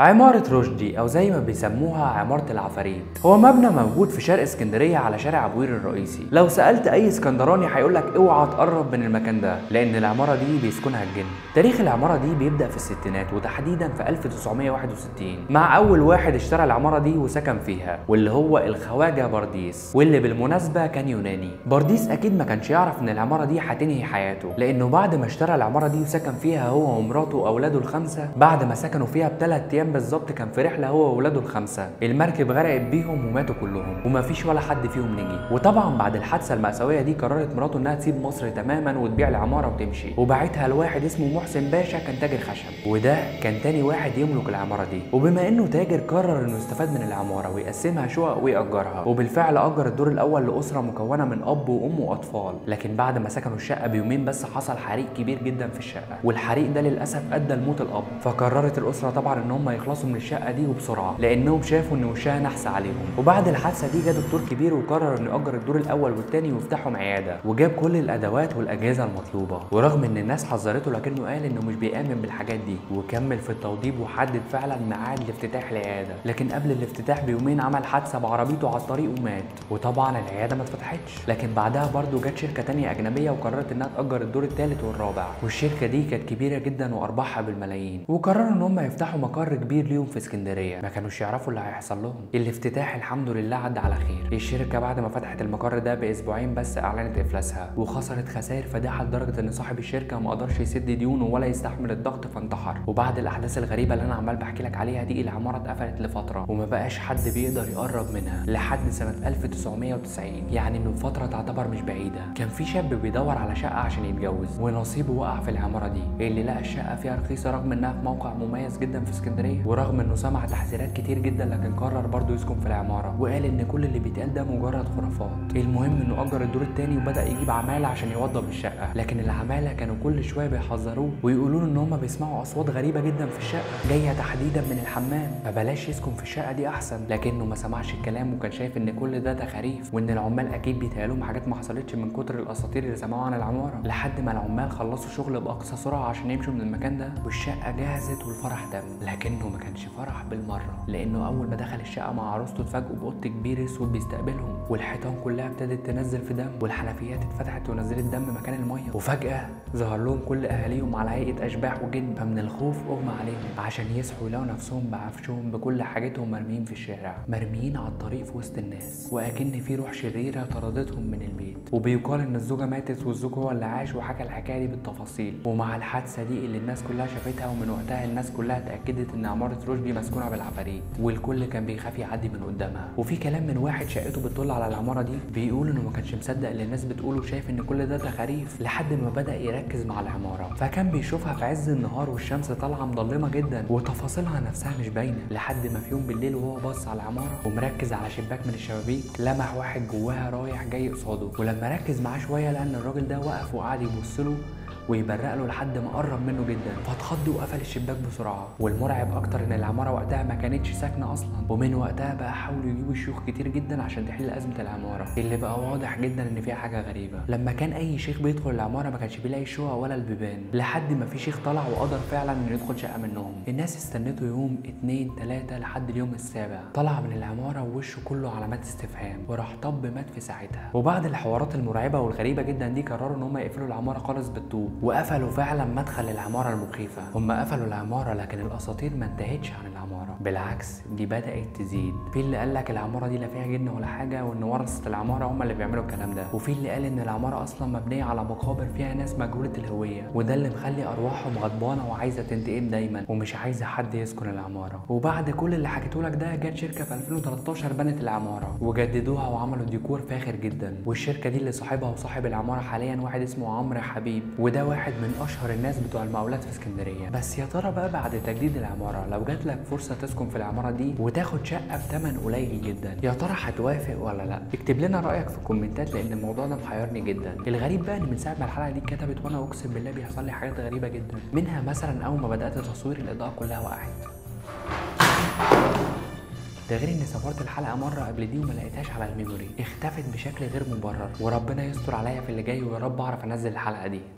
عمارة رشدي أو زي ما بيسموها عمارة العفاريت هو مبنى موجود في شرق اسكندرية على شارع أبوير الرئيسي لو سألت أي اسكندراني هيقولك اوعى تقرب من المكان ده لأن العمارة دي بيسكنها الجن تاريخ العمارة دي بيبدأ في الستينات وتحديدا في 1961 مع أول واحد اشترى العمارة دي وسكن فيها واللي هو الخواجة برديس واللي بالمناسبة كان يوناني برديس أكيد ما كانش يعرف إن العمارة دي هتنهي حياته لأنه بعد ما اشترى العمارة دي وسكن فيها هو ومراته وأولاده الخمسة بعد ما سكنوا فيها بثلاث أيام بالظبط كان في رحله هو واولاده الخمسه المركب غرقت بيهم وماتوا كلهم ومفيش ولا حد فيهم نجي وطبعا بعد الحادثه المأساويه دي قررت مراته انها تسيب مصر تماما وتبيع العماره وتمشي وباعتها لواحد اسمه محسن باشا كان تاجر خشب وده كان تاني واحد يملك العماره دي وبما انه تاجر قرر انه يستفاد من العماره ويقسمها شقق ويأجرها وبالفعل أجر الدور الأول لأسرة مكونة من أب وأم وأطفال لكن بعد ما سكنوا الشقة بيومين بس حصل حريق كبير جدا في الشقة والحريق ده للأسف أدى لموت الأب فقررت الأسرة طبعا إن هم يخلصوا من الشقة دي وبسرعة لأنهم شافوا إن وشها نحس عليهم وبعد الحادثة دي جه دكتور كبير وقرر إنه يأجر الدور الأول والتاني ويفتحهم عيادة وجاب كل الأدوات والأجهزة المطلوبة ورغم إن الناس حذرته لكنه قال إنه مش بيآمن بالحاجات دي وكمل في التوضيب وحدد فعلا ميعاد لافتتاح العيادة لكن قبل الافتتاح بيومين عمل حادثة بعربيته على الطريق ومات وطبعا العيادة ما اتفتحتش لكن بعدها برضه جت شركة تانية أجنبية وقررت إنها تأجر الدور الثالث والرابع والشركة دي كانت كبيرة جدا وأرباحها بالملايين وقرروا إن هم يفتحوا مقر كبير ليهم في اسكندرية ما كانوش يعرفوا اللي هيحصل لهم الافتتاح الحمد لله عدى على خير الشركة بعد ما فتحت المقر ده بأسبوعين بس أعلنت إفلاسها وخسرت خسائر فادحة لدرجة إن صاحب الشركة ما قدرش يسد ديونه ولا يستحمل الضغط فانتحر وبعد الأحداث الغريبة اللي أنا عمال بحكي لك عليها دي العمارة اتقفلت لفترة وما بقاش حد بيقدر يقرب منها لحد سنة 1990 يعني من فترة تعتبر مش بعيدة كان في شاب بيدور على شقة عشان يتجوز ونصيبه وقع في العمارة دي اللي لقى الشقة فيها رخيصة رغم إنها في موقع مميز جدا في اسكندرية ورغم إنه سمع تحذيرات كتير جدا لكن قرر برضه يسكن في العمارة وقال إن كل اللي بيتقال ده مجرد خرافات المهم إنه أجر الدور التاني وبدأ يجيب عمالة عشان يوضب الشقة لكن العمالة كانوا كل شوية بيحذروه ويقولوا له إن هم بيسمعوا أصوات غريبة جدا في الشقة جاية تحديدا من الحمام فبلاش يسكن في الشقة دي أحسن لكنه ما سمعش الكلام وكان شايف إن كل ده تخاريف وإن العمال أكيد بيتهيألهم حاجات ما حصلتش من كتر الأساطير اللي سمعوها عن العمارة لحد ما العمال خلصوا شغل بأقصى سرعة عشان يمشوا من المكان ده والشقة جهزت والفرح تم لكنه ما كانش فرح بالمرة لأنه أول ما دخل الشقة مع عروسته اتفاجئوا بقط كبير أسود بيستقبلهم والحيطان كلها ابتدت تنزل في دم والحنفيات اتفتحت ونزلت دم مكان المية وفجأة ظهر لهم كل أهاليهم على هيئة أشباح وجن فمن الخوف أغمى عليهم عشان يصحوا يلاقوا نفسهم بعفشهم بكل حاجتهم مرميين في الشارع مرميين على الطريق في وسط الناس وأكن في روح شريرة طردتهم من البيت وبيقال إن الزوجة ماتت والزوج هو اللي عاش وحكى الحكاية دي بالتفاصيل ومع الحادثة دي اللي الناس كلها شافتها ومن وقتها الناس كلها اتأكدت إن عمارة رشدي مسكونة بالعفاريت والكل كان بيخاف يعدي من قدامها وفي كلام من واحد شقته بتطل على العمارة دي بيقول إنه ما كانش مصدق اللي الناس بتقوله وشايف إن كل ده تخاريف لحد ما بدأ يركز مع العمارة فكان بيشوفها في عز النهار والشمس طالعة مظلمة جدا وتفاصيلها نفسها مش باينة لحد ما في يوم بالليل وهو باص على العمارة ومركز على شباك من الشبابيك لمح واحد جواها رايح جاي قصاده ولما ركز معاه شوية لقى إن الراجل ده وقف وقعد يبص له ويبرق له لحد ما قرب منه جدا فاتخض وقفل الشباك بسرعه والمرعب اكتر ان العماره وقتها ما كانتش ساكنه اصلا ومن وقتها بقى حاولوا يجيبوا شيوخ كتير جدا عشان تحل ازمه العماره اللي بقى واضح جدا ان فيها حاجه غريبه لما كان اي شيخ بيدخل العماره ما كانش بيلاقي الشقق ولا البيبان لحد ما في شيخ طلع وقدر فعلا انه يدخل شقه منهم الناس استنته يوم اتنين تلاته لحد اليوم السابع طلع من العماره ووشه كله علامات استفهام وراح طب مات في ساعتها وبعد الحوارات المرعبه والغريبه جدا دي قرروا ان هم يقفلوا العماره خالص بالطوب وقفلوا فعلا مدخل العمارة المخيفة هم قفلوا العمارة لكن الأساطير ما انتهتش عن العمارة بالعكس دي بدأت تزيد في اللي قال لك العمارة دي لا فيها جن ولا حاجة وإن ورثة العمارة هم اللي بيعملوا الكلام ده وفي اللي قال إن العمارة أصلا مبنية على مقابر فيها ناس مجهولة الهوية وده اللي مخلي أرواحهم غضبانة وعايزة تنتقم دايما ومش عايزة حد يسكن العمارة وبعد كل اللي حكيته لك ده جت شركة في 2013 بنت العمارة وجددوها وعملوا ديكور فاخر جدا والشركة دي اللي صاحبها وصاحب العمارة حاليا واحد اسمه عمرو حبيب وده واحد من اشهر الناس بتوع المقاولات في اسكندريه بس يا ترى بقى بعد تجديد العماره لو جات لك فرصه تسكن في العماره دي وتاخد شقه بثمن قليل جدا يا ترى هتوافق ولا لا اكتب لنا رايك في الكومنتات لان الموضوع ده محيرني جدا الغريب بقى ان من ساعه ما الحلقه دي اتكتبت وانا اقسم بالله بيحصل لي حاجات غريبه جدا منها مثلا اول ما بدات تصوير الاضاءه كلها وقعت ده غير اني صورت الحلقه مره قبل دي وما لقيتهاش على الميموري اختفت بشكل غير مبرر وربنا يستر عليا في اللي جاي ويا رب اعرف انزل الحلقه دي